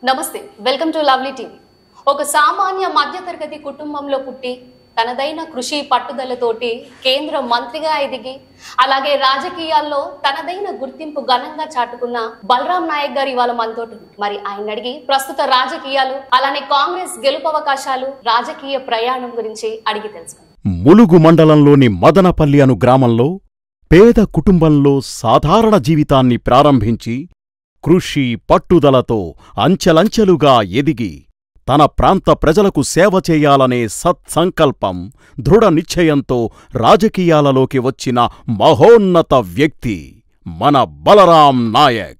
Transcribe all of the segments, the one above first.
నమస్తే welcome to lovely TV ఒక సామాన్య మధ్యతరగతి కుటుంబంలో పుట్టి తనదైన కృషి పట్టుదలతోటి కేంద్ర మంత్రిగా ఎదిగి అలాగే రాజకీయాల్లో తనదైన గుర్తింపు ఘనంగా చాటుకున్న బలరాం నాయక్ గారు ఇవాళ మనతోటి ఉన్నారు. మరి ఆయన అడిగి ప్రస్తుత రాజకీయాలు అలానే కాంగ్రెస్ గెలుపు అవకాశాలు రాజకీయ ప్రయాణం గురించి అడిగి తెలుసుకుందాం ములుగు మండలంలోని మదనపల్లి అను గ్రామంలో పేద కుటుంబంలో సాధారణ జీవితాన్ని ప్రారంభించి కృషి పట్టుదలతో అంచెలంచెలుగా ఎదిగి తన ప్రాంత ప్రజలకు సేవ చేయాలనే సత్సంకల్పం దృఢ నిశ్చయంతో రాజకీయాలలోకి వచ్చిన మహోన్నత వ్యక్తి మన బలరాం నాయక్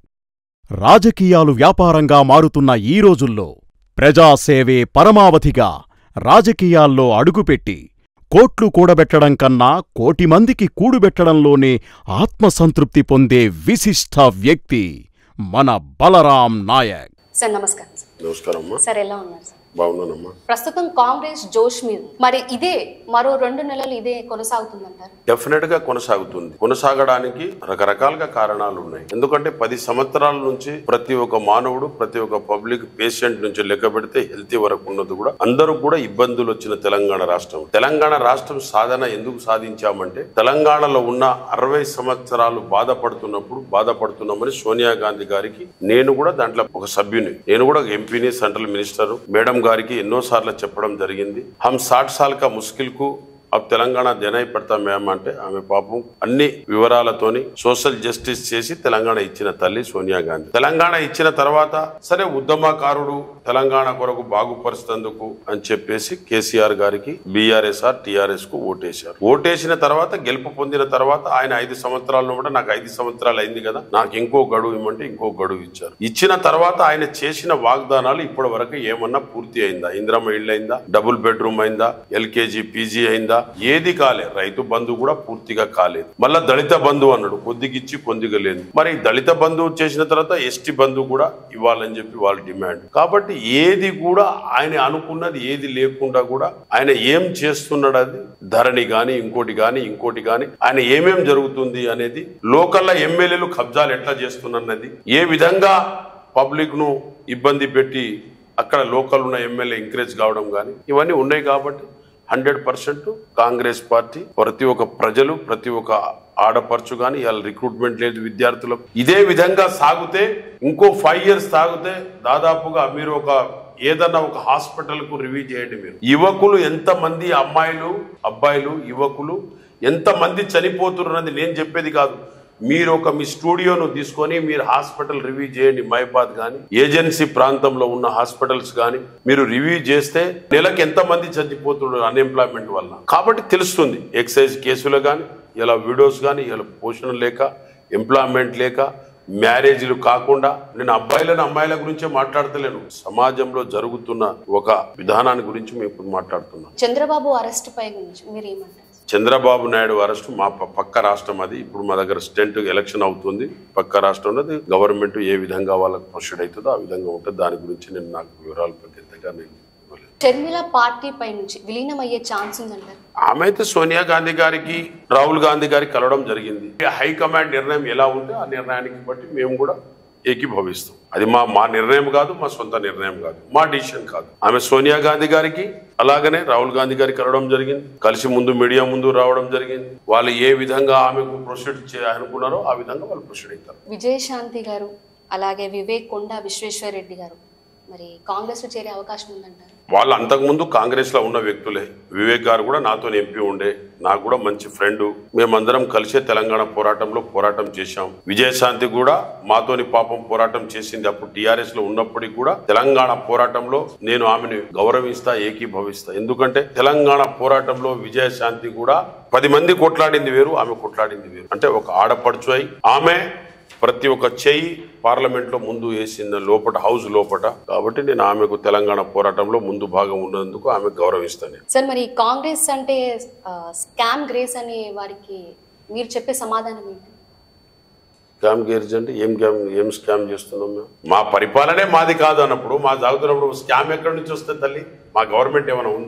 రాజకీయాలు వ్యాపారంగా మారుతున్న ఈ రోజుల్లో ప్రజాసేవే పరమావధిగా రాజకీయాల్లో అడుగుపెట్టి కోట్లు కూడబెట్టడం కన్నా కోటి మందికి కూడుబెట్టడంలోనే ఆత్మసంతృప్తి పొందే విశిష్ట వ్యక్తి మన బలరాం నాయక్ సార్ నమస్కారం సార్ నమస్కారం అమ్మా సార్ ఎలా ఉన్నారు సార్ బాగున్నానమ్మా ప్రస్తుతం కాంగ్రెస్ జోష్ మీద మరి ఇదే మరో రెండు నెలలు ఇదే కొనసాగుతుందంటారు డెఫినెట్ గా కొనసాగుతుంది కొనసాగడానికి రకరకాలుగా కారణాలు ఉన్నాయి ఎందుకంటే పది సంవత్సరాల నుంచి ప్రతి ఒక్క మానవుడు ప్రతి ఒక్క పబ్లిక్ పేషెంట్ నుంచి లెక్క పెడితే హెల్తీ వరకు ఉన్నది కూడా అందరూ కూడా ఇబ్బందులు వచ్చిన తెలంగాణ రాష్ట్రం తెలంగాణ రాష్ట్రం సాధన ఎందుకు సాధించామంటే తెలంగాణలో ఉన్న అరవై సంవత్సరాలు బాధపడుతున్నప్పుడు బాధపడుతున్నామని సోనియా గాంధీ గారికి నేను కూడా దాంట్లో ఒక సభ్యుని నేను కూడా ఎంపీని సెంట్రల్ మినిస్టర్ మేడం గారికి ఎన్నో సార్లు చెప్పడం జరిగింది హమ్ సాట్ సాల్ కా ముస్కిల్ కు अब తెలంగాణ జనాయి పెడతాం మేము అంటే ఆమె పాపం అన్ని వివరాలతోని సోషల్ జస్టిస్ చేసి తెలంగాణ ఇచ్చిన తల్లి సోనియా గాంధీ తెలంగాణ ఇచ్చిన తర్వాత సరే ఉద్యమకారుడు తెలంగాణ కొరకు బాగుపరుస్తున్నందుకు అని చెప్పేసి కేసీఆర్ గారికి బీఆర్ఎస్ఆర్ టీఆర్ఎస్ కు ఓటేశారు ఓటేసిన తర్వాత గెలుపు పొందిన తర్వాత ఆయన ఐదు సంవత్సరాల్లో కూడా నాకు ఐదు సంవత్సరాలు అయింది కదా నాకు ఇంకో గడువు ఇవ్వమంటే ఇంకో గడువు ఇచ్చారు ఇచ్చిన తర్వాత ఆయన చేసిన వాగ్దానాలు ఇప్పటి వరకు ఏమన్నా పూర్తి అయిందా ఇంద్రమ్మ ఇల్లు అయిందా డబుల్ బెడ్రూమ్ అయిందా ఎల్కేజీ పీజీ అయిందా ఏది కాలే రైతు బంధు కూడా పూర్తిగా కాలేదు మళ్ళా దళిత బంధు అన్నాడు కొద్దిగిచ్చి కొద్దిగా లేదు మరి దళిత బంధు చేసిన తర్వాత ఎస్టీ బంధు కూడా ఇవ్వాలని చెప్పి వాళ్ళ డిమాండ్ కాబట్టి ఏది కూడా ఆయన అనుకున్నది ఏది లేకుండా కూడా ఆయన ఏం చేస్తున్నాడు అది ధరణి గాని ఇంకోటి గాని ఇంకోటి గాని ఆయన ఏమేం జరుగుతుంది అనేది లోకల్లా ఎమ్మెల్యేలు కబ్జాలు ఎట్లా చేస్తున్నది ఏ విధంగా పబ్లిక్ ను ఇబ్బంది పెట్టి అక్కడ లోకల్ ఉన్న ఎమ్మెల్యే ఎంకరేజ్ కావడం కానీ ఇవన్నీ ఉన్నాయి కాబట్టి హండ్రెడ్ పర్సెంట్ కాంగ్రెస్ పార్టీ ప్రతి ఒక్క ప్రజలు ప్రతి ఒక్క ఆడపడుచు కానీ ఇవాళ రిక్రూట్మెంట్ లేదు విద్యార్థులకు ఇదే విధంగా సాగితే ఇంకో ఫైవ్ ఇయర్స్ సాగితే దాదాపుగా మీరు ఒక ఏదన్నా ఒక హాస్పిటల్ కు రివ్యూ చేయండి మీరు యువకులు ఎంత మంది అమ్మాయిలు అబ్బాయిలు యువకులు ఎంత మంది చనిపోతున్నది నేను చెప్పేది కాదు మీరు ఒక మీ స్టూడియోను తీసుకొని మీరు హాస్పిటల్ రివ్యూ చేయండి మైబాద్ కానీ ఏజెన్సీ ప్రాంతంలో ఉన్న హాస్పిటల్స్ కానీ మీరు రివ్యూ చేస్తే నెలకు ఎంత మంది చనిపోతున్నారు అన్ఎంప్లాయ్మెంట్ వల్ల కాబట్టి తెలుస్తుంది ఎక్సైజ్ కేసులు కానీ ఇలా వీడియోస్ కానీ ఇలా పోషణ లేక ఎంప్లాయ్మెంట్ లేక మ్యారేజ్లు కాకుండా నేను అబ్బాయిలను అమ్మాయిల గురించే మాట్లాడతలేను సమాజంలో జరుగుతున్న ఒక విధానాన్ని గురించి మేము ఇప్పుడు మాట్లాడుతున్నాం చంద్రబాబు అరెస్ట్ పై గురించి మీరు ఏమంటారు చంద్రబాబు నాయుడు అరెస్ట్ మా ప- పక్క రాష్ట్రం అది ఇప్పుడు మా దగ్గర స్టెంట్ ఎలక్షన్ అవుతుంది పక్క రాష్ట్రంలో అది గవర్నమెంట్ ఏ విధంగా వాళ్ళకి ప్రొసీడ్ అవుతుందో ఆ విధంగా ఉంటుంది దాని గురించి నేను నాకు వివరాలు పెద్దగా నేను ఇవ్వలేదు షర్మిల పార్టీ పై నుంచి విలీనం అయ్యే ఛాన్స్ ఉందంటారు ఆమె అయితే సోనియా గాంధీ గారికి రాహుల్ గాంధీ గారికి కలవడం జరిగింది హైకమాండ్ నిర్ణయం ఎలా ఉంటే ఆ నిర్ణయానికి బట్టి మేము కూడా ఏకీభవిస్తాం అది మా మా నిర్ణయం కాదు మా సొంత నిర్ణయం కాదు మా డిసిషన్ కాదు ఆమె సోనియా గాంధీ గారికి అలాగనే రాహుల్ గాంధీ గారికి కలవడం జరిగింది కలిసి ముందు మీడియా ముందు రావడం జరిగింది వాళ్ళు ఏ విధంగా ఆమెకు ప్రొసీడ్ చేయాలనుకున్నారో ఆ విధంగా వాళ్ళు ప్రొసీడ్ అవుతారు విజయశాంతి గారు అలాగే వివేక్ కొండ విశ్వేశ్వరరెడ్డి గారు మరి కాంగ్రెస్ లో చేరే అవకాశం ఉందంటారు వాళ్ళు అంతకుముందు కాంగ్రెస్ లో ఉన్న వ్యక్తులే వివేక్ గారు కూడా నాతో ఎంపీ ఉండే నాకు కూడా మంచి ఫ్రెండ్ మేమందరం కలిసే తెలంగాణ పోరాటంలో పోరాటం చేశాం విజయశాంతి కూడా మాతోని పాపం పోరాటం చేసింది అప్పుడు టిఆర్ఎస్ లో ఉన్నప్పటికీ కూడా తెలంగాణ పోరాటంలో నేను ఆమెను గౌరవిస్తా ఏకీభవిస్తా ఎందుకంటే తెలంగాణ పోరాటంలో విజయశాంతి కూడా పది మంది కొట్లాడింది వేరు ఆమె కొట్లాడింది వేరు అంటే ఒక ఆడపడుచు అయి ఆమె ప్రతి ఒక్క చెయ్యి పార్లమెంట్ లో ముందు వేసింది లోపట హౌస్ లోపట కాబట్టి నేను ఆమెకు తెలంగాణ పోరాటంలో ముందు భాగం ఉన్నందుకు ఆమె గౌరవిస్తాను సార్ మరి కాంగ్రెస్ అంటే స్కామ్ గ్రేస్ అనే వారికి మీరు చెప్పే సమాధానం ఏంటి స్కామ్ గేర్జ్ అంటే ఏం స్కామ్ ఏం స్కామ్ చేస్తున్నాం మేము మా పరిపాలనే మాది కాదు అన్నప్పుడు మా జాగుతున్నప్పుడు స్కామ్ ఎక్కడి నుంచి వస్తుంది తల్లి మా గవర్నమెంట్ ఏమైనా ఉందా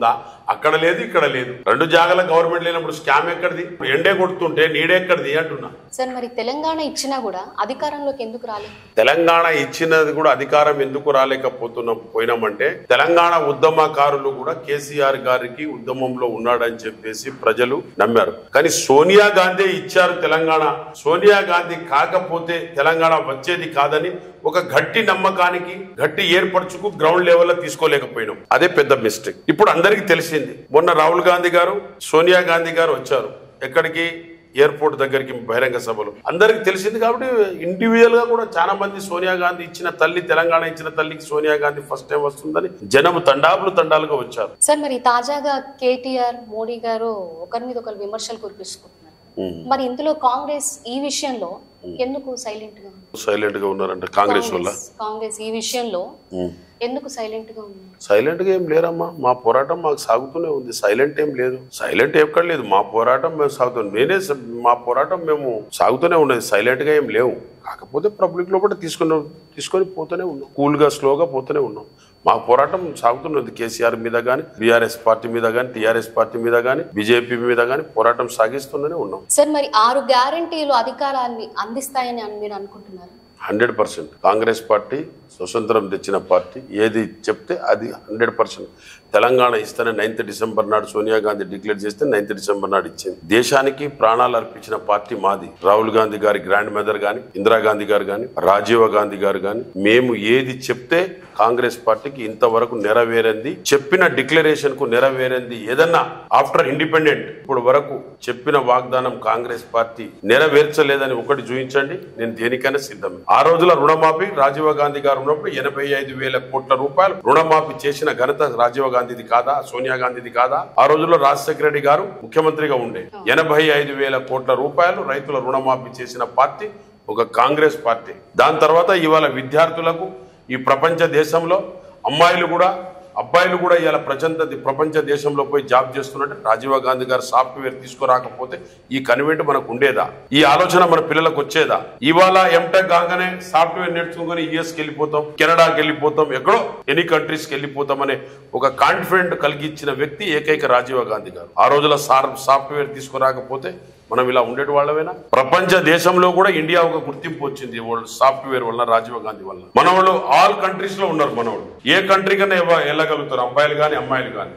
అక్కడ లేదు ఇక్కడ లేదు రెండు జాగాల గవర్నమెంట్ లేనప్పుడు స్కామ్ ఎక్కడిది ఇప్పుడు ఎండే కొడుతుంటే నీడే ఎక్కడిది అంటున్నా సార్ మరి తెలంగాణ ఇచ్చినా కూడా అధికారంలోకి ఎందుకు రాలేదు తెలంగాణ ఇచ్చినది కూడా అధికారం ఎందుకు రాలేకపోతున్నాం పోయినామంటే తెలంగాణ ఉద్యమకారులు కూడా కేసీఆర్ గారికి ఉద్యమంలో ఉన్నాడని చెప్పేసి ప్రజలు నమ్మారు కానీ సోనియా గాంధీ ఇచ్చారు తెలంగాణ సోనియా గాంధీ కాకపోతే తెలంగాణ వచ్చేది కాదని ఒక గట్టి నమ్మకానికి గట్టి ఏర్పరచుకు గ్రౌండ్ లెవెల్లో తీసుకోలేకపోయినాం అదే పెద్ద మిస్టేక్ ఇప్పుడు అందరికీ తెలిసింది మొన్న రాహుల్ గాంధీ గారు సోనియా గాంధీ గారు వచ్చారు ఎక్కడికి ఎయిర్పోర్ట్ దగ్గరికి బహిరంగ సభలు అందరికి తెలిసింది కాబట్టి ఇండివిజువల్ గా కూడా చాలా మంది సోనియా గాంధీ ఇచ్చిన తల్లి తెలంగాణ ఇచ్చిన తల్లికి సోనియా గాంధీ ఫస్ట్ టైం వస్తుందని జనం తండాపులు తండాలుగా వచ్చారు సార్ మరి తాజాగా కేటీఆర్ మోడీ గారు ఒకరి మీద ఒకరు విమర్శలు కురిపిస్తున్నారు మరి ఇందులో కాంగ్రెస్ ఈ విషయంలో ఎందుకు సైలెంట్ గా ఉంది? సైలెంట్ గా ఉన్నారంట కాంగ్రెస్ వల్ల కాంగ్రెస్ ఈ విషయంలో ఎందుకు సైలెంట్ గా ఉంది సైలెంట్ గా ఏం లేరమ్మా మా పోరాటం మాకు సాగుతూనే ఉంది సైలెంట్ ఏం లేదు సైలెంట్ ఎక్కడ లేదు మా పోరాటం మేము సాగుతున్నాం నేనే స- మా పోరాటం మేము సాగుతూనే ఉన్నది సైలెంట్ గా ఏం లేవు కాకపోతే పబ్లిక్ లో కూడా తీసుకుని తీసుకొని పోతూనే ఉన్నాం కూల్ గా స్లోగా పోతూనే ఉన్నాం మా పోరాటం సాగుతున్నది కేసీఆర్ మీద కానీ బీఆర్ఎస్ పార్టీ మీద కానీ టీఆర్ఎస్ పార్టీ మీద కానీ బీజేపీ మీద కానీ పోరాటం సాగిస్తూనే ఉన్నాం సార్ మరి ఆరు గ్యారంటీలు అధికారాన్ని అందిస్తాయని అని మీరు అనుకుంటున్నారు హండ్రెడ్ పర్సెంట్ కాంగ్రెస్ పార్టీ స్వతంత్రం తెచ్చిన పార్టీ ఏది చెప్తే అది హండ్రెడ్ పర్సెంట్ తెలంగాణ ఇస్తేనే నైన్త్ డిసెంబర్ నాడు సోనియా గాంధీ డిక్లేర్ చేస్తే నైన్త్ డిసెంబర్ నాడు ఇచ్చింది దేశానికి ప్రాణాలు అర్పించిన పార్టీ మాది రాహుల్ గాంధీ గారి గ్రాండ్ మదర్ గాని ఇందిరాగాంధీ గారు గాని రాజీవ్ గాంధీ గారు గాని మేము ఏది చెప్తే కాంగ్రెస్ పార్టీకి ఇంతవరకు నెరవేరింది చెప్పిన డిక్లరేషన్ కు నెరవేరింది ఏదన్నా ఆఫ్టర్ ఇండిపెండెంట్ ఇప్పుడు వరకు చెప్పిన వాగ్దానం కాంగ్రెస్ పార్టీ నెరవేర్చలేదని ఒకటి చూపించండి నేను దేనికైనా సిద్ధమే ఆ రోజుల రుణమాఫీ రాజీవ్ గాంధీ గారు ఉన్నప్పుడు ఎనభై ఐదు వేల కోట్ల రూపాయలు రుణమాఫీ చేసిన ఘనత రాజీవ్ గాంధీది కాదా సోనియా గాంధీది కాదా ఆ రోజుల్లో రాజశేఖర రెడ్డి గారు ముఖ్యమంత్రిగా ఉండే ఎనభై ఐదు వేల కోట్ల రూపాయలు రైతుల రుణమాఫీ చేసిన పార్టీ ఒక కాంగ్రెస్ పార్టీ దాని తర్వాత ఇవాళ విద్యార్థులకు ఈ ప్రపంచ దేశంలో అమ్మాయిలు కూడా అబ్బాయిలు కూడా ఇవాళ ప్రపంచ ప్రపంచ దేశంలో పోయి జాబ్ చేస్తున్నట్టు రాజీవ్ గాంధీ గారు సాఫ్ట్వేర్ తీసుకురాకపోతే ఈ కన్వెంట్ మనకు ఉండేదా ఈ ఆలోచన మన పిల్లలకు వచ్చేదా ఇవాళ ఎంటెక్ కాగానే సాఫ్ట్వేర్ నేర్చుకుని యుఎస్కి వెళ్ళిపోతాం కెనడాకి వెళ్ళిపోతాం ఎక్కడో ఎనీ కంట్రీస్కి వెళ్ళిపోతాం అనే ఒక కాన్ఫిడెంట్ కలిగించిన వ్యక్తి ఏకైక రాజీవ్ గాంధీ గారు ఆ రోజుల సార్ సాఫ్ట్వేర్ తీసుకురాకపోతే మనం ఇలా ఉండేటి వాళ్ళమేనా ప్రపంచ దేశంలో కూడా ఇండియా ఒక గుర్తింపు వచ్చింది వరల్డ్ సాఫ్ట్వేర్ వల్ల రాజీవ్ గాంధీ వల్ల మన వాళ్ళు ఆల్ కంట్రీస్ లో ఉన్నారు మన వాళ్ళు ఏ కంట్రీ కన్నా ఎవ- వెళ్ళగలుగుతారు అబ్బాయిలు కానీ అమ్మాయిలు కానీ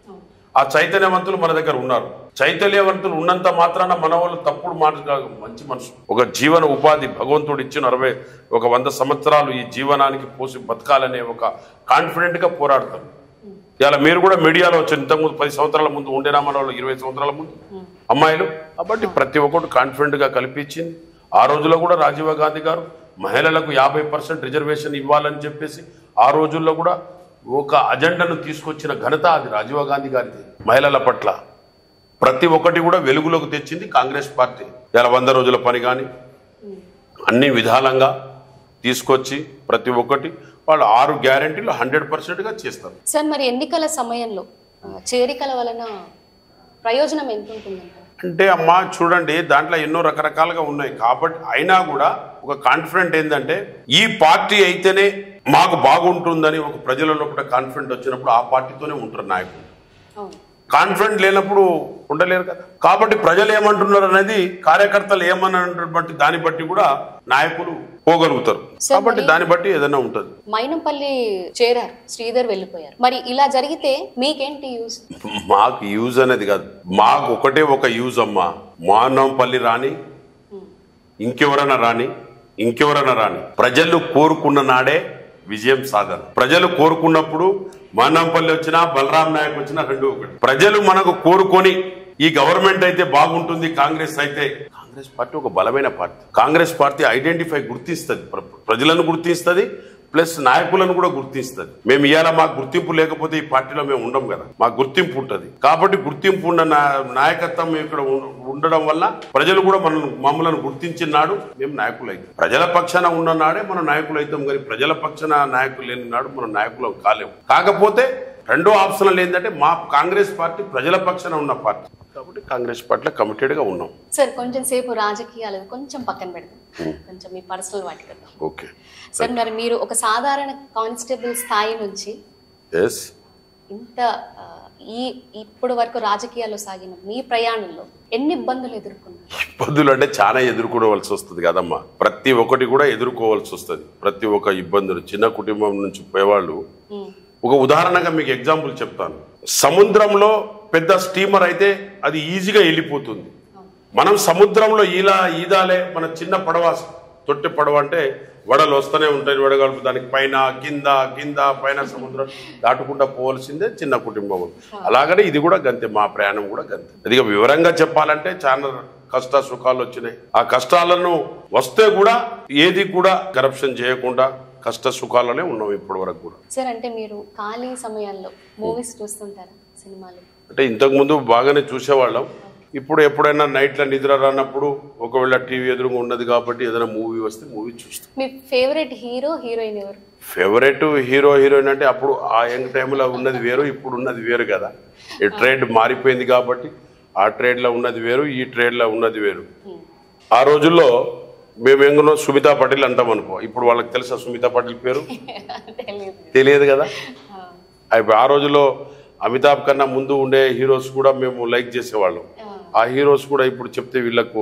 ఆ చైతన్యవంతులు మన దగ్గర ఉన్నారు చైతన్యవంతులు ఉన్నంత మాత్రాన మన వాళ్ళు తప్పుడు మాట కాదు, మంచి మనసు ఒక జీవన ఉపాధి భగవంతుడు ఇచ్చిన అరవై ఒక వంద సంవత్సరాలు ఈ జీవనానికి పోసి బతకాలనే ఒక కాన్ఫిడెంట్ గా పోరాడతారు ఇలా మీరు కూడా మీడియాలో వచ్చి ఇంతకుముందు పది సంవత్సరాల ముందు ఉండేనా మన వాళ్ళు ఇరవై సంవత్సరాల ముందు అమ్మాయిలు కాబట్టి ప్రతి ఒక్కరు కాన్ఫిడెంట్ గా కల్పించింది ఆ రోజుల్లో కూడా రాజీవ్ గాంధీ గారు మహిళలకు యాభై పర్సెంట్ రిజర్వేషన్ ఇవ్వాలని చెప్పేసి ఆ రోజుల్లో కూడా ఒక అజెండాను తీసుకొచ్చిన ఘనత అది రాజీవ్ గాంధీ గారిది మహిళల పట్ల ప్రతి ఒక్కటి కూడా వెలుగులోకి తెచ్చింది కాంగ్రెస్ పార్టీ ఇలా వంద రోజుల పని కానీ అన్ని విధాలంగా తీసుకొచ్చి ప్రతి ఒక్కటి వాళ్ళు ఆరు గ్యారంటీలు హండ్రెడ్ పర్సెంట్గా చేస్తారు సార్ మరి ఎన్నికల సమయంలో ఆ, చేరికల వలన ప్రయోజనం ఎంత ఉంటుందంటారు అంటే అమ్మా చూడండి దాంట్లో ఎన్నో రకరకాలుగా ఉన్నాయి కాబట్టి అయినా కూడా ఒక కాన్ఫిడెంట్ ఏంటంటే ఈ పార్టీ అయితేనే మాకు బాగుంటుందని ఒక ప్రజలలో కూడా కాన్ఫిడెంట్ వచ్చినప్పుడు ఆ పార్టీతోనే ఉంటారు నాయకులు అవును కాన్ఫిడెంట్ లేనప్పుడు ఉండలేరు కదా కాబట్టి ప్రజలు ఏమంటున్నారు అనేది కార్యకర్తలు ఏమన్నారు బట్టి దాన్ని బట్టి కూడా నాయకులు పోగలుగుతారు సార్, కాబట్టి మరి- దాన్ని బట్టి ఏదైనా ఉంటుంది మైనంపల్లి చేరారు శ్రీధర్ వెళ్ళిపోయారు మరి ఇలా జరిగితే మీకేంటి యూస్ మాకు యూజ్ అనేది కాదు మాకు ఒకటే ఒక యూజ్ అమ్మా మానవపల్లి రాని ఇంకెవరైనా రాని ఇంకెవరైనా రాని ప్రజలు కోరుకున్న నాడే విజయం సాధన ప్రజలు కోరుకున్నప్పుడు మానంపల్లి వచ్చినా బలరాం నాయక్ వచ్చినా రెండు ఒకటి ప్రజలు మనకు కోరుకొని ఈ గవర్నమెంట్ అయితే బాగుంటుంది కాంగ్రెస్ అయితే కాంగ్రెస్ పార్టీ ఒక బలమైన పార్టీ కాంగ్రెస్ పార్టీ ఐడెంటిఫై గుర్తిస్తుంది ప్ర- ప్రజలను గుర్తిస్తుంది ప్లస్ నాయకులను కూడా గుర్తిస్తుంది మేము ఇవాళ మాకు గుర్తింపు లేకపోతే ఈ పార్టీలో మేము ఉండం కదా మాకు గుర్తింపు ఉంటుంది కాబట్టి గుర్తింపు ఉన్న నా- నాయకత్వం ఇక్కడ ఉం- ఉండడం వల్ల ప్రజలు కూడా మనం మమ్మల్ని గుర్తించిన నాడు మేము నాయకులు అవుతాం ప్రజల పక్షాన ఉన్న నాడే మనం నాయకులు అవుతాం కానీ ప్రజల పక్షాన నాయకులు లేని నాడు మనం నాయకులు కాలేము కాకపోతే రెండో ఆప్షన్ ఏంటంటే మా కాంగ్రెస్ పార్టీ ప్రజల పక్షాన ఉన్న పార్టీ కాబట్టి కాంగ్రెస్ పార్టీలో కమిటెడ్ గా ఉన్నాం సార్ కొంచెం సేపు రాజకీయాలు కొంచెం పక్కన పెడదాం కొంచెం మీ పర్సనల్ వాటికి వద్దాం. ఓకే సార్ మరి మీరు ఒక సాధారణ కానిస్టేబుల్ స్థాయి నుంచి ఎస్ ఇంత ఆ, ఈ ఇప్పటి వరకు రాజకీయాల్లో సాగిన మీ ప్రయాణంలో ఎన్ని ఇబ్బందులు ఎదుర్కొన్నారు ఇబ్బందులు అంటే చాలా ఎదుర్కోవలసి వస్తుంది కదమ్మా ప్రతి ఒక్కటి కూడా ఎదుర్కోవాల్సి వస్తుంది ప్రతి ఒక్క ఇబ్బందులు చిన్న కుటుంబం నుంచి పోయేవాళ్ళు ఉమ్, ఒక ఉదాహరణగా మీకు ఎగ్జాంపుల్ చెప్తాను సముద్రంలో పెద్ద స్టీమర్ అయితే అది ఈజీగా వెళ్ళిపోతుంది మనం సముద్రంలో ఈలా ఈదాలే మన చిన్న పడవ తొట్టి పడవ అంటే వడలు వస్తూనే ఉంటాయి వడగలుపు దానికి పైన కింద కింద పైన సముద్రం దాటుకుంటా పోవాల్సిందే చిన్న కుటుంబం అలాగనే ఇది కూడా గంతే మా ప్రయాణం కూడా గంతే అది ఇక వివరంగా చెప్పాలంటే చాలా కష్ట సుఖాలు వచ్చినాయి ఆ కష్టాలను వస్తే కూడా ఏది కూడా కరప్షన్ చేయకుండా కష్ట సుఖాలనే ఉన్నాం ఇప్పటి వరకు కూడా సార్ అంటే మీరు ఖాళీ సమయాల్లో మూవీస్ చూస్తుంటారా సినిమాలు అంటే ఇంతకు ముందు బాగానే చూసేవాళ్ళం ఇప్పుడు ఎప్పుడైనా నైట్లో నిద్ర రానప్పుడు ఒకవేళ టీవీ ఎదురుగా ఉన్నది కాబట్టి ఏదైనా మూవీ వస్తే మూవీ చూస్తాం మీ ఫేవరెట్ హీరో హీరోయిన్ ఎవరు ఫేవరెట్ హీరో హీరోయిన్ అంటే అప్పుడు ఆ యంగ్ టైంలో ఉన్నది వేరు ఇప్పుడు ఉన్నది వేరు కదా ఈ ట్రేడ్ మారిపోయింది కాబట్టి ఆ ట్రేడ్లో ఉన్నది వేరు ఈ ట్రేడ్లో ఉన్నది వేరు ఆ రోజుల్లో మేము ఎంగునో సుమితా పటేల్ అంటాం అనుకో ఇప్పుడు వాళ్ళకి తెలుసా సుమితా పటేల్ పేరు తెలియదు తెలియదు కదా ఆ, అవి ఆ రోజుల్లో అమితాబ్ కన్నా ముందు ఉండే హీరోస్ కూడా మేము లైక్ చేసేవాళ్ళం ఆ. ఆ హీరోస్ కూడా ఇప్పుడు చెప్తే వీళ్ళకు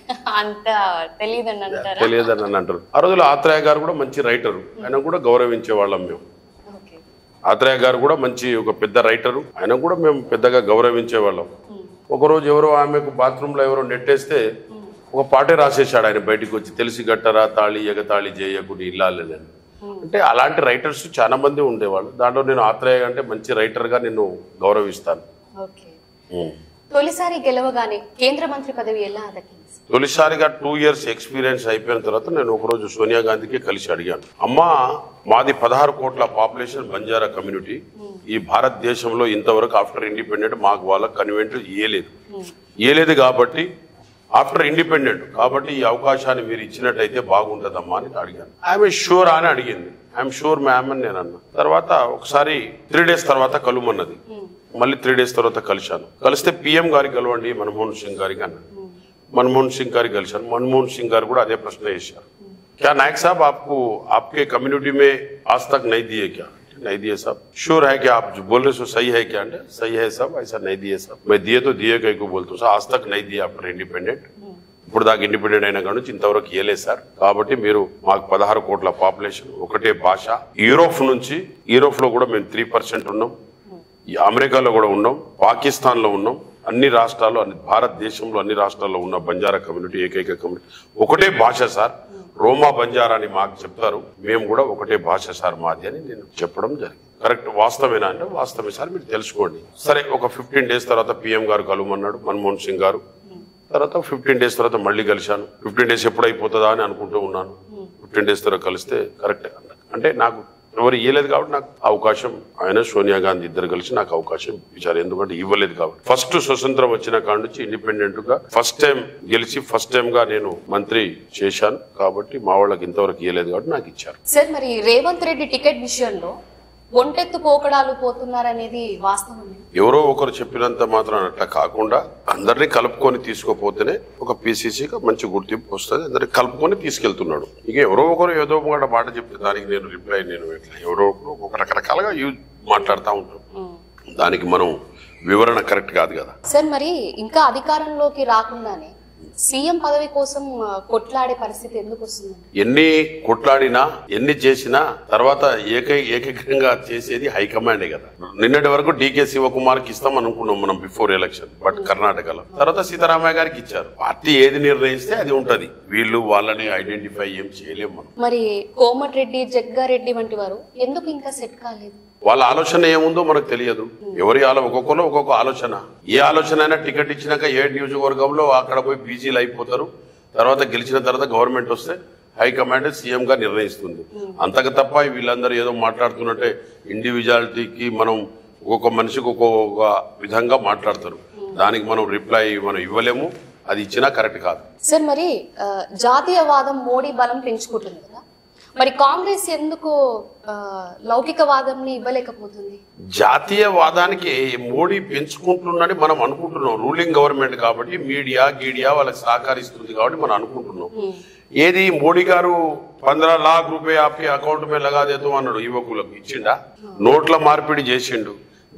అంత తెలియదని అంటారా తెలియదని అని అంటారు ఆ రోజుల్లో ఆత్రేయ గారు కూడా మంచి రైటరు ఆయన కూడా గౌరవించే వాళ్ళం మేము ఓకే ఆత్రేయ గారు కూడా మంచి ఒక పెద్ద రైటరు ఆయన కూడా మేము పెద్దగా గౌరవించే వాళ్ళం ఒకరోజు ఎవరో ఆమెకు బాత్రూంలో ఎవరో నెట్టేస్తే ఒక పాటే రాసేసాడు ఆయన బయటికి వచ్చి తెలిసి గట్టరా తాళి ఎగతాళి చేయకుని ఇల్లాలని అంటే అలాంటి రైటర్స్ చాలా మంది ఉండేవాళ్ళు దాంట్లో నేను ఆత్రేయ అంటే మంచి రైటర్గా నేను గౌరవిస్తాను ఓకే ఉం. తొలిసారి గెలవగానే కేంద్ర మంత్రి పదవి ఎలా దక్కింది తొలిసారిగా టూ ఇయర్స్ ఎక్స్పీరియన్స్ అయిపోయిన తర్వాత నేను ఒకరోజు సోనియా గాంధీకి కలిసి అడిగాను అమ్మా మాది పదహారు కోట్ల పాపులేషన్ బంజారా కమ్యూనిటీ ఈ భారతదేశంలో ఇంతవరకు ఆఫ్టర్ ఇండిపెండెంట్ మాకు వాళ్ళకి కన్వెంట్ ఇయ్యలేదు ఇయ్యలేదు కాబట్టి ఆఫ్టర్ ఇండిపెండెంట్ కాబట్టి ఈ అవకాశాన్ని మీరు ఇచ్చినట్టయితే బాగుంటుందమ్మా అని అడిగాను ఐఎమ్ షూర్ అని అడిగింది ఐఎమ్ షూర్ మ్యామ్ అని నేను అన్నా తర్వాత ఒకసారి త్రీ డేస్ తర్వాత కలుమన్నది మళ్ళీ త్రీ డేస్ తర్వాత కలిశాను కలిస్తే పిఎం గారికి కలవండి మన్మోహన్ సింగ్ గారికి అన్నాను मनमोहन सिंह गारी गलशन मनमोहन सिंह गाరు కూడా అదే ప్రశ్న వేశారు क्या नायक साहब आपको आपके कम्युनिटी में आज तक नहीं दिए क्या नहीं दिए साहब श्योर है कि आप जो बोल रहे हो सही है क्या అంటే सही है साहब ऐसा नहीं दिए साहब मैं दिए तो दिए कहीं को बोलता हूँ आज तक नहीं दिया आफ्टर इंडिपेंडेंट ఇప్పుడు దాకా ఇండిపెండెంట్ అయిన కాడ నుంచి ఇంతవరకు ఇవ్వలేదు సార్ కాబట్టి మీరు మాకు పదహారు కోట్ల పాపులేషన్ ఒకటే భాష యూరోప్ నుంచి యూరోప్ లో కూడా మేము త్రీ పర్సెంట్ ఉన్నాం ఈ అమెరికాలో కూడా ఉన్నాం పాకిస్తాన్ లో ఉన్నాం అన్ని రాష్ట్రాల్లో అన్ని భారతదేశంలో అన్ని రాష్ట్రాల్లో ఉన్న బంజారా కమ్యూనిటీ ఏకైక కమ్యూనిటీ ఒకటే భాష సార్ రోమా బంజారా అని మాకు చెప్తారు మేము కూడా ఒకటే భాష సార్ మాది అని నేను చెప్పడం జరిగింది కరెక్ట్ వాస్తవేనా అంటే వాస్తవమే సార్ మీరు తెలుసుకోండి సరే ఒక ఫిఫ్టీన్ డేస్ తర్వాత పిఎం గారు కలుమన్నాడు మన్మోహన్ సింగ్ గారు తర్వాత ఫిఫ్టీన్ డేస్ తర్వాత మళ్ళీ కలిశాను ఫిఫ్టీన్ డేస్ ఎప్పుడు అయిపోతుందా అని అనుకుంటూ ఉన్నాను ఫిఫ్టీన్ డేస్ తర్వాత కలిస్తే కరెక్ట్ అంటే నాకు ఎవరు ఇవ్వలేదు కాబట్టి నాకు అవకాశం ఆయన సోనియా గాంధీ ఇద్దరు కలిసి నాకు అవకాశం ఇచ్చారు ఎందుకంటే ఇవ్వలేదు కాబట్టి ఫస్ట్ స్వతంత్రం వచ్చిన కాడ నుంచి ఇండిపెండెంట్ గా ఫస్ట్ టైం గెలిచి ఫస్ట్ టైం గా నేను మంత్రి చేశాను కాబట్టి మా వాళ్ళకి ఇంతవరకు ఇవ్వలేదు కాబట్టి నాకు ఇచ్చారు సార్ మరి రేవంత్ రెడ్డి టికెట్ విషయంలో ఒంటెత్తు పోకడాలు పోతున్నారనేది వాస్తవమే ఎవరో ఒకరు చెప్పినంత మాత్రం అట్లా కాకుండా అందరినీ కలుపుకొని తీసుకోపోతేనే ఒక పీసీసీగా మంచి గుర్తింపు వస్తుంది అందరినీ కలుపుకొని తీసుకెళ్తున్నాడు ఇక ఎవరో ఒకరు ఏదో ఒక మాట చెప్తే దానికి నేను రిప్లై నేను ఎట్లా ఎవరో ఒకరు ఒక రకరకాలుగా యూజ్ మాట్లాడుతూ ఉంటాం దానికి మనం వివరణ కరెక్ట్ కాదు కదా సార్ మరి ఇంకా అధికారంలోకి రాకుండానే సీఎం పదవి కోసం ఆ, కొట్లాడే పరిస్థితి ఎందుకు వస్తుంది ఎన్ని కొట్లాడినా ఎన్ని చేసినా తర్వాత ఏకై ఏకైకంగా చేసేది హైకమాండే కదా నిన్నటి వరకు డీకే శివకుమార్కి ఇస్తాం అనుకున్నాం మనం బిఫోర్ ఎలక్షన్ బట్ కర్ణాటకలో తర్వాత సీతారామయ్య గారికి ఇచ్చారు పార్టీ ఏది నిర్ణయిస్తే అది ఉంటది వీళ్ళు వాళ్ళని ఐడెంటిఫై ఏం చేయలేము మనం మరి కోమటిరెడ్డి జగ్గారెడ్డి వంటి వారు ఎందుకు ఇంకా సెట్ కాలేదు వాళ్ళ ఆలోచన ఏముందో మనకు తెలియదు ఎవరి ఆలో ఒక్కొక్కరు ఒక్కొక్క ఆలోచన ఏ ఆలోచన అయినా టికెట్ ఇచ్చినాక ఏ నియోజకవర్గంలో అక్కడ పోయి పీజీలు అయిపోతారు తర్వాత గెలిచిన తర్వాత గవర్నమెంట్ వస్తే హైకమాండ్ సీఎం గా నిర్ణయిస్తుంది అంతకు తప్ప వీళ్ళందరూ ఏదో మాట్లాడుతున్నట్టే ఇండివిజువాలిటీకి మనం ఒక్కొక్క మనిషికి ఒక్కొక్క విధంగా మాట్లాడతారు దానికి మనం రిప్లై మనం ఇవ్వలేము అది ఇచ్చినా కరెక్ట్ కాదు సార్ మరి ఆ, జాతీయవాదం మోడీ బలం పెంచుకుంటుంది కదా మరి కాంగ్రెస్ ఎందుకు ఆ, లౌకికవాదంని ఇవ్వలేకపోతుంది జాతీయవాదానికి మోడీ పెంచుకుంటున్నాడని మనం అనుకుంటున్నాం రూలింగ్ గవర్నమెంట్ కాబట్టి మీడియా గీడియా వాళ్ళకి సహకరిస్తుంది కాబట్టి మనం అనుకుంటున్నాం ఏది మోడీ గారు పంద్రా లాఖ రూపాయ ఆపి అకౌంట్ మీద లగా దేతో అన్నాడు యువకులకు ఇచ్చిండా నోట్ల మార్పిడి చేసిండు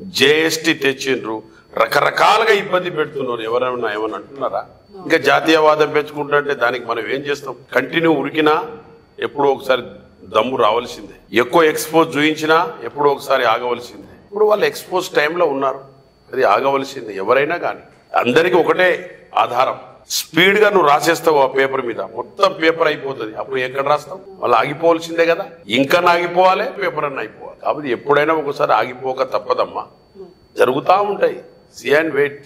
జేఎస్టీ తెచ్చిండ్రు రకరకాలుగా ఇబ్బంది పెడుతున్నారు ఎవరైనా ఏమని అంటున్నారా ఇంకా జాతీయవాదం పెంచుకుంటుంటే దానికి మనం ఏం చేస్తాం కంటిన్యూ ఉరికినా ఎప్పుడో ఒకసారి దమ్ము రావాల్సిందే ఎక్కువ ఎక్స్పోజ్ చూయించినా ఎప్పుడో ఒకసారి ఆగవలసిందే ఇప్పుడు వాళ్ళు ఎక్స్పోజ్ టైంలో ఉన్నారు అది ఆగవలసిందే ఎవరైనా కానీ అందరికీ ఒకటే ఆధారం స్పీడ్ గా నువ్వు రాసేస్తావు ఆ పేపర్ మీద మొత్తం పేపర్ అయిపోతుంది అప్పుడు ఎక్కడ రాస్తావు వాళ్ళు ఆగిపోవాల్సిందే కదా ఇంకా ఆగిపోవాలి పేపర్ అన్న అయిపోవాలి కాబట్టి ఎప్పుడైనా ఒకసారి ఆగిపోక తప్పదమ్మా జరుగుతూ ఉంటాయి see and wait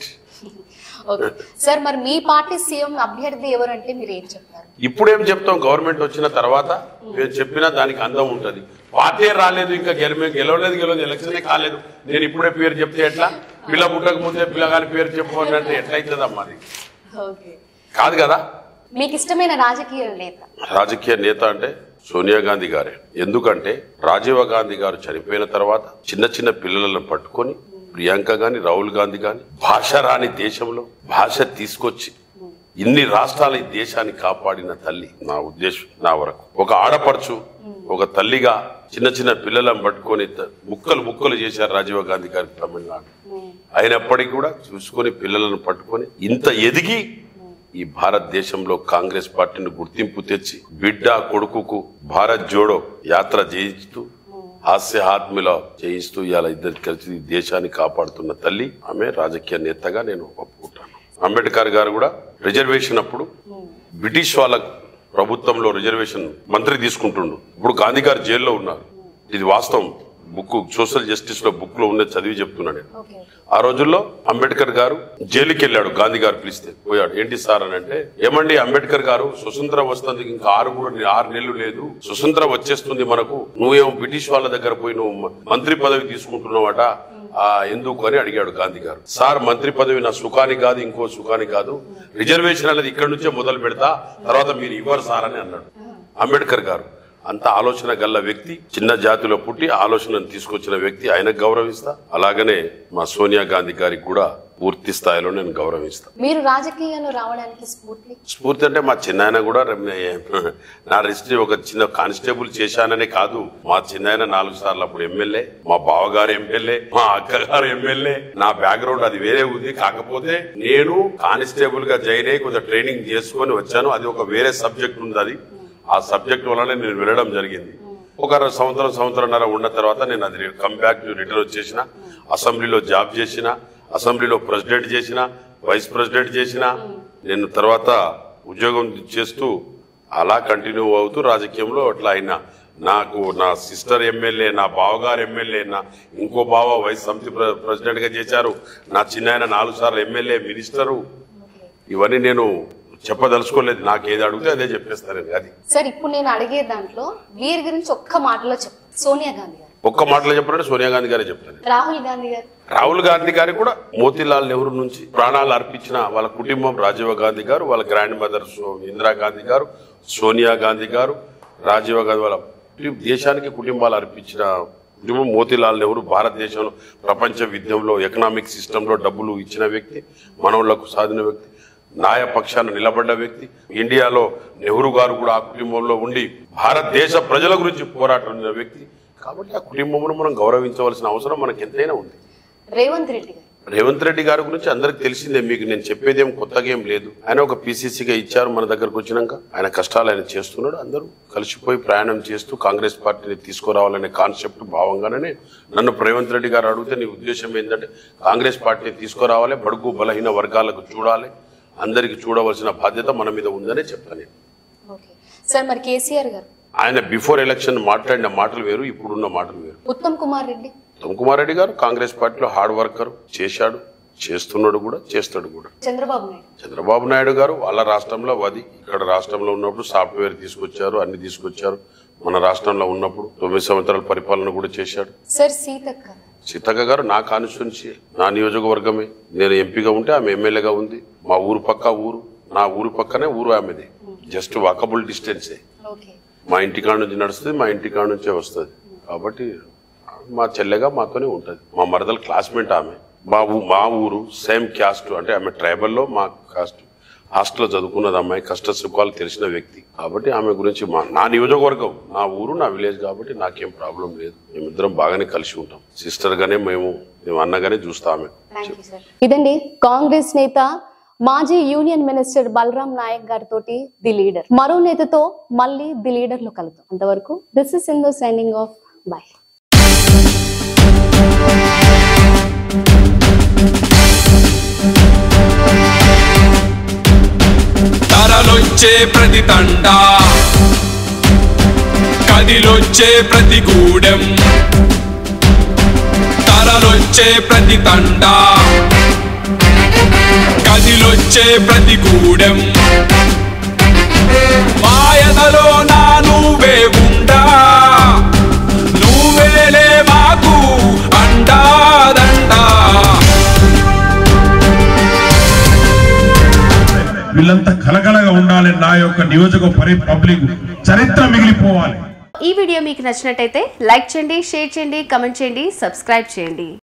okay sir మరి మీ పార్టీ సీఎం అభ్యర్థి ఎవరంటే మీరు ఏం చెప్తారు ఇప్పుడేం చెప్తాం గవర్నమెంట్ వచ్చిన తర్వాత మేము చెప్పినా దానికి అందం ఉంటది పార్టీ రాలేదు ఇంకా గెలమే గెలవలేదు గెలవలేదు ఎలక్షనే కాలేదు నేను ఇప్పుడే పేరు చెప్తే ఎట్లా పిల్ల పుట్టక ముందే పిల్లగాని పేరు చెప్పు అని అంటే ఎట్లా అవుతుందమ్మా అది ఓకే కాదు కదా మీకు ఇష్టమైన రాజకీయ నేత రాజకీయ నేత అంటే సోనియా గాంధీ గారే ఎందుకంటే రాజీవ్ గాంధీ గారు చనిపోయిన తర్వాత చిన్న చిన్న పిల్లలను పట్టుకొని ప్రియాంక గాని రాహుల్ గాంధీ గాని భాష రాని దేశంలో భాష తీసుకొచ్చి ఇన్ని రాష్ట్రాల ఈ దేశాన్ని కాపాడిన తల్లి నా ఉద్దేశం నా వరకు ఒక ఆడపడుచు ఒక తల్లిగా చిన్న చిన్న పిల్లలను పట్టుకొని త- ముక్కలు ముక్కలు చేశారు రాజీవ్ గాంధీ గారి తమిళనాడు అయినప్పటికీ కూడా చూసుకొని పిల్లలను పట్టుకొని ఇంత ఎదిగి ఈ భారతదేశంలో కాంగ్రెస్ పార్టీని గుర్తింపు తెచ్చి బిడ్డ కొడుకుకు భారత్ జోడో యాత్ర చేయిస్తూ హాస్య ఆత్మలో చేయిస్తూ ఇవాళ ఇద్దరు కలిసి ఈ దేశాన్ని కాపాడుతున్న తల్లి ఆమె రాజకీయ నేతగా నేను ఒప్పుకుంటాను అంబేద్కర్ గారు కూడా రిజర్వేషన్ అప్పుడు బ్రిటిష్ వాళ్ళ ప్రభుత్వంలో రిజర్వేషన్ మంత్రి తీసుకుంటుండు ఇప్పుడు గాంధీ గారు జైల్లో ఉన్నారు ఇది వాస్తవం బుక్ సోషల్ జస్టిస్ లో బుక్ లో ఉన్నది చదివి చెప్తున్నా నేను ఓకే ఆ రోజుల్లో అంబేద్కర్ గారు జైలుకి వెళ్ళాడు గాంధీ గారు పిలిస్తే పోయాడు ఏంటి సార్ అని అంటే ఏమండి అంబేద్కర్ గారు స్వతంత్రం వస్తుంది ఇంకా ఆరు కూడా ఆరు నెలలు లేదు స్వతంత్రం వచ్చేస్తుంది మనకు నువ్వేమో బ్రిటిష్ వాళ్ళ దగ్గర పోయి నువ్వు మ- మంత్రి పదవి తీసుకుంటున్నావట ఆ ఎందుకు అని అడిగాడు గాంధీ గారు సార్ మంత్రి పదవి నా సుఖానికి కాదు ఇంకో సుఖానికి కాదు రిజర్వేషన్ అనేది ఇక్కడ నుంచే మొదలు పెడతా తర్వాత మీరు ఇవ్వరు సార్ అని అన్నాడు అంబేద్కర్ గారు అంత ఆలోచన గల్ల వ్యక్తి చిన్న జాతిలో పుట్టి ఆలోచనను తీసుకొచ్చిన వ్యక్తి ఆయన గౌరవిస్తా అలాగనే మా సోనియా గాంధీ గారికి కూడా పూర్తి స్థాయిలో నేను గౌరవిస్తా మీరు రాజకీయాల్లో రావడానికి స్ఫూర్తి స్ఫూర్తి అంటే మా చిన్నాయన కూడా రే- నా రిజిస్ట్రీ ఒక చిన్న కానిస్టేబుల్ చేశాననే కాదు మా చిన్నాయన నాలుగు సార్లు అప్పుడు ఎమ్మెల్యే మా బావగారు ఎమ్మెల్యే మా అక్కగారు ఎమ్మెల్యే నా బ్యాక్గ్రౌండ్ అది వేరే ఉంది కాకపోతే నేను కానిస్టేబుల్ గా జాయిన్ అయ్యి కొంచెం ట్రైనింగ్ చేసుకొని వచ్చాను అది ఒక వేరే సబ్జెక్ట్ ఉంది అది ఆ సబ్జెక్ట్ వల్లనే నేను వెళ్ళడం జరిగింది ఒక సంవత్సరం సంవత్సరంన్నర ఉన్న తర్వాత నేను అది కమ్ బ్యాక్ రిటర్న్ వచ్చేసిన అసెంబ్లీలో జాబ్ చేసిన అసెంబ్లీలో ప్రెసిడెంట్ చేసిన వైస్ ప్రెసిడెంట్ చేసిన నేను తర్వాత ఉద్యోగం చేస్తూ అలా కంటిన్యూ అవుతూ రాజకీయంలో అట్లా అయినా నాకు నా సిస్టర్ ఎమ్మెల్యే నా బావగారు ఎమ్మెల్యే నా ఇంకో బావ వైస్ సమితి ప్ర- ప్రెసిడెంట్ గా చేశారు నా చిన్నాయన నాలుగు సార్లు ఎమ్మెల్యే మినిస్టరు ఇవన్నీ నేను చెప్పదలుచుకోలేదు నాకు ఏది అడిగితే అదే చెప్పేస్తాను నేను అది సార్ ఇప్పుడు నేను అడిగే దాంట్లో వీరి గురించి ఒక్క మాటలో చెప్తాను సోనియా గాంధీ గారు ఒక్క మాటలో చెప్పాలంటే సోనియా గాంధీ గారే చెప్తాను రాహుల్ గాంధీ గారు రాహుల్ గాంధీ గారి కూడా మోతీలాల్ నెహ్రూ నుంచి ప్రాణాలు అర్పించిన వాళ్ళ కుటుంబం రాజీవ్ గాంధీ గారు వాళ్ళ grandmother so- Indira Gandhi గారు సోనియా గాంధీ గారు రాజీవ్ గాంధీ వాళ్ళ కుటుంబ- దేశానికి కుటుంబాలు అర్పించిన కుటుంబం మోతీలాల్ నెహ్రూ భారతదేశంలో ప్రపంచ విద్యంలో ఎకనామిక్ సిస్టంలో డబ్బులు ఇచ్చిన వ్యక్తి మనవులకు సాధిన వ్యక్తి న్యాయ పక్షాన నిలబడ్డ వ్యక్తి ఇండియాలో నెహ్రూ గారు కూడా ఆ కుటుంబంలో ఉండి భారతదేశ ప్రజల గురించి పోరాడుతున్న వ్యక్తి కాబట్టి ఆ కుటుంబమును మనం గౌరవించవలసిన అవసరం మనకి ఎంతైనా ఉంది రేవంత్ రెడ్డి గారు రేవంత్ రెడ్డి గారి గురించి అందరికి తెలిసిందే మీకు నేను చెప్పేదేం కొత్తగా ఏం లేదు ఆయన ఒక పీసీసీగా ఇచ్చారు మన దగ్గరకు వచ్చినాక ఆయన కష్టాలు ఆయన చేస్తున్నాడు అందరూ కలిసిపోయి ప్రయాణం చేస్తూ కాంగ్రెస్ పార్టీని తీసుకురావాలనే కాన్సెప్ట్ భావంగానే నన్ను రేవంత్ రెడ్డి గారు అడిగితే నీ ఉద్దేశం ఏంటంటే కాంగ్రెస్ పార్టీని తీసుకురావాలి బడుగు బలహీన వర్గాలకు చూడాలి అందరికి చూడవలసిన బాధ్యత మన మీద ఉందనే చెప్తాను నేను ఓకే సార్ మరి కేసీఆర్ గారు ఆయన బిఫోర్ ఎలక్షన్ మాట్లాడిన మాటలు వేరు ఇప్పుడున్న మాటలు వేరు ఉత్తమ్ కుమార్ రెడ్డి ఉత్తమ్ కుమార్ రెడ్డి గారు కాంగ్రెస్ పార్టీలో హార్డ్ వర్కర్ చేశాడు చేస్తున్నాడు కూడా చేస్తాడు కూడా చంద్రబాబు నాయుడు చంద్రబాబు నాయుడు గారు వాళ్ళ రాష్ట్రంలో అది ఇక్కడ రాష్ట్రంలో ఉన్నప్పుడు సాఫ్ట్వేర్ తీసుకొచ్చారు అన్ని తీసుకొచ్చారు మన రాష్ట్రంలో ఉన్నప్పుడు తొమ్మిది సంవత్సరాల పరిపాలన కూడా చేశాడు సార్ సీతక్క సీతక్క గారు నా కాన్స్టిట్యున్సీ నా నియోజకవర్గమే నేను ఎంపీగా ఉంటే ఆమె ఎమ్మెల్యేగా ఉంది మా ఊరు పక్క ఊరు నా ఊరు పక్కనే ఊరు ఆమెది జస్ట్ వాకబుల్ డిస్టెన్సే ఓకే మా ఇంటికాడ నుంచి నడుస్తుంది మా ఇంటికాడ నుంచే వస్తుంది కాబట్టి మా చెల్లెగా మాతోనే ఉంటుంది మా మరదల క్లాస్మేట్ ఆమె మా ఊ మా ఊరు సేమ్ క్యాస్ట్ అంటే ఆమె ట్రైబల్లో మా కాస్ట్ హాస్టల్లో చదువుకున్నది అమ్మాయి కష్ట సుఖాలు తెలిసిన వ్యక్తి కాబట్టి ఆమె గురించి మా నా నియోజకవర్గం నా ఊరు నా విలేజ్ కాబట్టి నాకేం ప్రాబ్లం లేదు మేమిద్దరం బాగానే కలిసి ఉంటాం సిస్టర్ గానే మేము మేము అన్నగానే చూస్తాం ఆమె ఇదండి కాంగ్రెస్ నేత మాజీ యూనియన్ మినిస్టర్ బలరాం నాయక్ గారితో ది లీడర్ మరో నేతతో మళ్ళీ ది లీడర్ లో కలుద్దాం అంతవరకు this is in the signing off bye తరలొచ్చే ప్రతి తండ కదిలొచ్చే ప్రతి గూడెం తరలొచ్చే ప్రతి తండ కదిలొచ్చే ప్రతి గూడెం మాయనలో నా నువ్వే ఉండా నువ్వేలే మాకు అండాదండా వీళ్ళంతా కలకలగా ఉండాలి నా యొక్క నియోజక పరి పబ్లిక్ చరిత్ర మిగిలిపోవాలి ఈ వీడియో మీకు నచ్చినట్టయితే లైక్ చేయండి షేర్ చేయండి కమెంట్ చేయండి సబ్స్క్రైబ్ చేయండి